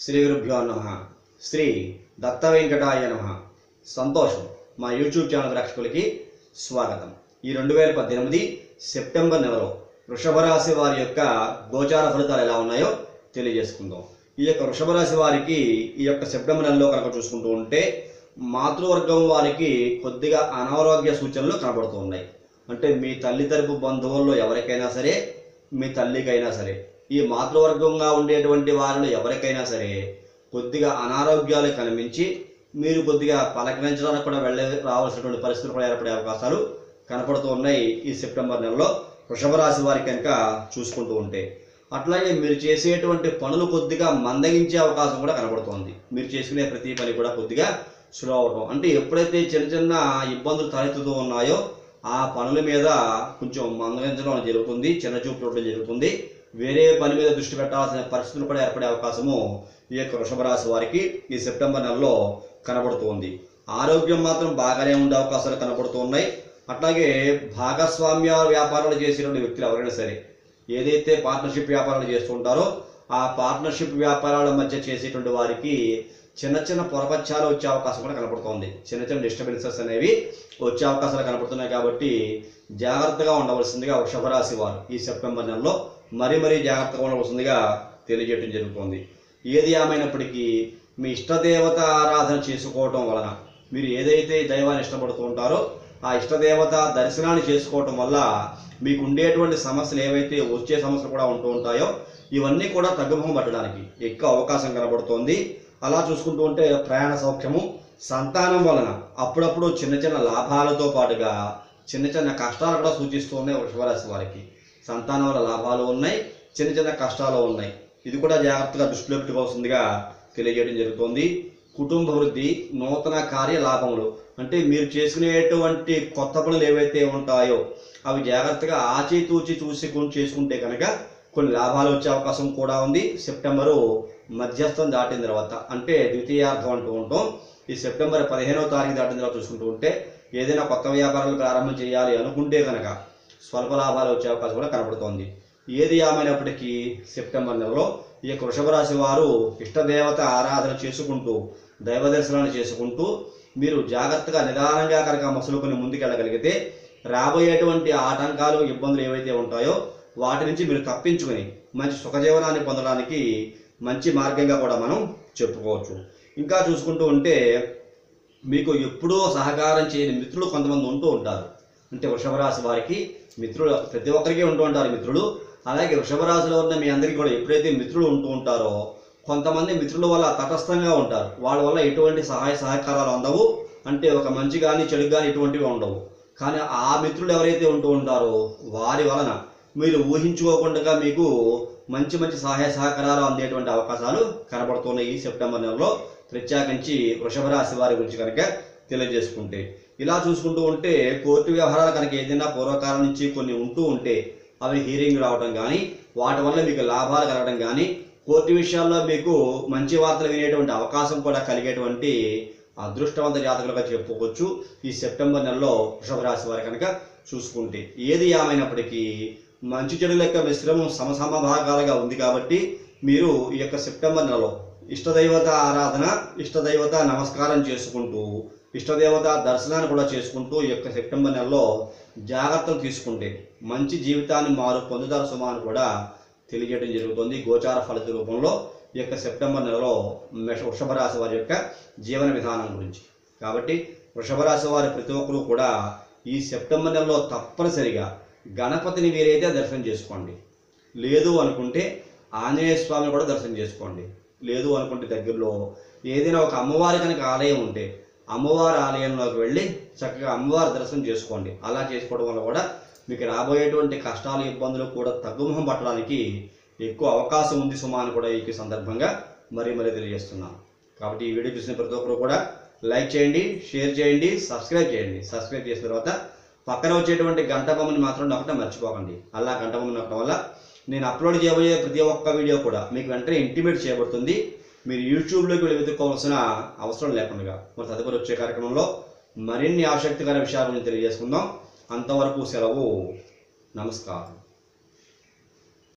శ్రీ గురుభ్యో నమ శ్రీ దత్త వెంకటాయ నమ సంతోషం మా యూట్యూబ్ ఛానల్ ప్రేక్షకులకి స్వాగతం ఈ రెండు వేల పద్దెనిమిది సెప్టెంబర్ నెలలో వృషభ రాశి వారి యొక్క గోచార ఫలితాలు ఎలా ఉన్నాయో తెలియజేసుకుందాం ఈ యొక్క వృషభ రాశి వారికి ఈ యొక్క సెప్టెంబర్ నెలలో కనుక చూసుకుంటూ ఉంటే మాతృవర్గం వారికి కొద్దిగా అనారోగ్య సూచనలు కనబడుతూ ఉన్నాయి అంటే మీ తల్లి తరపు బంధువుల్లో ఎవరికైనా సరే మీ తల్లికైనా సరే ఈ మాతృవర్గంగా ఉండేటువంటి వారిలో ఎవరికైనా సరే కొద్దిగా అనారోగ్యాలు కనిపించి మీరు కొద్దిగా పలకరించడానికి కూడా వెళ్ళ రావాల్సినటువంటి పరిస్థితులు కూడా ఏర్పడే అవకాశాలు కనపడుతూ ఉన్నాయి ఈ సెప్టెంబర్ నెలలో వృషభ రాశి వారికి కనుక చూసుకుంటూ ఉంటే అట్లాగే మీరు చేసేటువంటి పనులు కొద్దిగా మందగించే అవకాశం కూడా కనబడుతోంది మీరు చేసుకునే ప్రతి పని కూడా కొద్దిగా స్లో అవడం అంటే ఎప్పుడైతే చిన్న చిన్న ఇబ్బందులు తలెత్తుతూ ఉన్నాయో ఆ పనుల మీద కొంచెం మందగించడం అనేది జరుగుతుంది చిన్న చూపు చూడడం జరుగుతుంది వేరే పని మీద దృష్టి పెట్టాల్సిన పరిస్థితులు కూడా ఏర్పడే అవకాశము ఈ యొక్క వృషభ రాశి వారికి ఈ సెప్టెంబర్ నెలలో కనబడుతుంది ఆరోగ్యం మాత్రం బాగానే ఉండే అవకాశాలు కనబడుతూ ఉన్నాయి అట్లాగే భాగస్వామ్య వ్యాపారాలు చేసేటువంటి వ్యక్తులు ఎవరైనా సరే ఏదైతే పార్ట్నర్షిప్ వ్యాపారాలు చేస్తూ ఉంటారో ఆ పార్ట్నర్షిప్ వ్యాపారాల మధ్య చేసేటువంటి వారికి చిన్న చిన్న పొరపచ్చాలు వచ్చే అవకాశం కూడా కనపడుతోంది చిన్న చిన్న డిస్టర్బెన్సెస్ అనేవి వచ్చే అవకాశాలు కనపడుతున్నాయి కాబట్టి జాగ్రత్తగా ఉండవలసిందిగా వృషభ రాశి వారు ఈ సెప్టెంబర్ నెలలో మరీ మరీ జాగ్రత్తగా ఉండవలసిందిగా తెలియజేయడం జరుగుతుంది ఏది ఏమైనప్పటికీ మీ ఇష్టదేవత ఆరాధన చేసుకోవటం వలన మీరు ఏదైతే దైవాన్ని ఇష్టపడుతూ ఉంటారో ఆ ఇష్టదేవత దర్శనాన్ని చేసుకోవటం వల్ల మీకు ఉండేటువంటి సమస్యలు ఏవైతే వచ్చే సమస్యలు కూడా ఉంటూ ఉంటాయో ఇవన్నీ కూడా తగ్గుముఖం పట్టడానికి ఎక్కువ అవకాశం కనబడుతోంది అలా చూసుకుంటూ ఉంటే ప్రయాణ సౌఖ్యము సంతానం వలన అప్పుడప్పుడు చిన్న చిన్న లాభాలతో పాటుగా చిన్న చిన్న కష్టాలు కూడా సూచిస్తూ ఉన్నాయి వృషభరాశి వారికి సంతానం వల్ల లాభాలు ఉన్నాయి చిన్న చిన్న కష్టాలు ఉన్నాయి ఇది కూడా జాగ్రత్తగా దృష్టిలో పెట్టుకోవాల్సిందిగా తెలియజేయడం జరుగుతోంది కుటుంబ వృద్ధి నూతన కార్య లాభములు అంటే మీరు చేసుకునేటువంటి కొత్త పనులు ఏవైతే ఉంటాయో అవి జాగ్రత్తగా ఆచితూచి చూసి చేసుకుంటే కనుక కొన్ని లాభాలు వచ్చే అవకాశం కూడా ఉంది సెప్టెంబరు మధ్యస్థం దాటిన తర్వాత అంటే ద్వితీయార్థం అంటూ ఉంటాం ఈ సెప్టెంబర్ పదిహేనవ తారీఖు దాటిన తర్వాత చూసుకుంటూ ఉంటే ఏదైనా కొత్త వ్యాపారాలు ప్రారంభం చేయాలి అనుకుంటే కనుక స్వల్ప లాభాలు వచ్చే అవకాశం కూడా కనబడుతోంది ఏది ఏమైనప్పటికీ సెప్టెంబర్ నెలలో ఈ యొక్క వృషభ రాశి వారు ఇష్టదేవత ఆరాధన చేసుకుంటూ దైవ దర్శనాలు చేసుకుంటూ మీరు జాగ్రత్తగా నిదానంగా కనుక మసులుకొని ముందుకెళ్ళగలిగితే రాబోయేటువంటి ఆటంకాలు ఇబ్బందులు ఏవైతే ఉంటాయో వాటి నుంచి మీరు తప్పించుకొని మంచి సుఖజీవనాన్ని పొందడానికి మంచి మార్గంగా కూడా మనం చెప్పుకోవచ్చు ఇంకా చూసుకుంటూ ఉంటే మీకు ఎప్పుడూ సహకారం చేయని మిత్రులు కొంతమంది ఉంటూ ఉంటారు అంటే వృషభ రాశి వారికి మిత్రులు ప్రతి ఒక్కరికి ఉంటూ ఉంటారు మిత్రులు అలాగే వృషభ రాశిలో ఉన్న మీ అందరికీ కూడా ఎప్పుడైతే మిత్రులు ఉంటూ ఉంటారో కొంతమంది మిత్రుల వల్ల తటస్థంగా ఉంటారు వాళ్ళ వల్ల ఎటువంటి సహాయ సహకారాలు అందవు అంటే ఒక మంచి కానీ చెడు కానీ ఎటువంటివి ఉండవు కానీ ఆ మిత్రులు ఎవరైతే ఉంటూ ఉంటారో వారి వలన మీరు ఊహించుకోకుండా మీకు మంచి మంచి సహాయ సహకారాలు అందేటువంటి అవకాశాలు కనబడుతున్నాయి ఈ సెప్టెంబర్ నెలలో ప్రత్యేకించి వృషభ రాశి వారి గురించి కనుక తెలియజేసుకుంటే ఇలా చూసుకుంటూ ఉంటే కోర్టు వ్యవహారాలు కనుక ఏదైనా పూర్వకాలం నుంచి కొన్ని ఉంటూ ఉంటే అవి హీరింగ్ రావడం కానీ వాటి వల్ల మీకు లాభాలు కలగడం కానీ కోర్టు విషయాల్లో మీకు మంచి వార్తలు వినేటువంటి అవకాశం కూడా కలిగేటువంటి అదృష్టవంత జాతకులుగా చెప్పుకోవచ్చు ఈ సెప్టెంబర్ నెలలో వృషభ రాశి వారి కనుక చూసుకుంటే ఏది ఏమైనప్పటికీ మంచి చెడుల యొక్క మిశ్రమం సమసమ భాగాలుగా ఉంది కాబట్టి మీరు ఈ యొక్క సెప్టెంబర్ నెలలో ఇష్టదైవత ఆరాధన ఇష్టదైవత నమస్కారం చేసుకుంటూ ఇష్టదేవత దర్శనాన్ని కూడా చేసుకుంటూ ఈ యొక్క సెప్టెంబర్ నెలలో జాగ్రత్తలు తీసుకుంటే మంచి జీవితాన్ని మారు పొందుతారు సుమా అని కూడా తెలియజేయడం జరుగుతుంది గోచార ఫలిత రూపంలో ఈ యొక్క సెప్టెంబర్ నెలలో మేష వృషభ రాశి వారి యొక్క జీవన విధానం గురించి కాబట్టి వృషభ రాశి వారి ప్రతి ఒక్కరూ కూడా ఈ సెప్టెంబర్ నెలలో తప్పనిసరిగా గణపతిని వీరైతే దర్శనం చేసుకోండి లేదు అనుకుంటే ఆంజనేయ స్వామిని కూడా దర్శనం చేసుకోండి లేదు అనుకుంటే దగ్గరలో ఏదైనా ఒక అమ్మవారి కనుక ఆలయం ఉంటే అమ్మవారి ఆలయంలోకి వెళ్ళి చక్కగా అమ్మవారి దర్శనం చేసుకోండి అలా చేసుకోవడం వల్ల కూడా మీకు రాబోయేటువంటి కష్టాలు ఇబ్బందులు కూడా తగ్గుముఖం పట్టడానికి ఎక్కువ అవకాశం ఉంది సుమా అని కూడా ఈ సందర్భంగా మరీ మరీ తెలియజేస్తున్నాను కాబట్టి ఈ వీడియో చూసిన ప్రతి ఒక్కరు కూడా లైక్ చేయండి షేర్ చేయండి సబ్స్క్రైబ్ చేయండి సబ్స్క్రైబ్ చేసిన తర్వాత పక్కన వచ్చేటువంటి గంట బొమ్మని మాత్రం నొక్కటం మర్చిపోకండి అలా గంట బొమ్మ నొక్కడం వల్ల నేను అప్లోడ్ చేయబోయే ప్రతి ఒక్క వీడియో కూడా మీకు వెంటనే ఇంటిమేట్ చేయబడుతుంది మీరు యూట్యూబ్లోకి వెళ్ళి వెతుక్కోవాల్సిన అవసరం లేకుండా మరి తదుపరి వచ్చే కార్యక్రమంలో మరిన్ని ఆసక్తికర విషయాల గురించి తెలియజేసుకుందాం అంతవరకు సెలవు నమస్కారం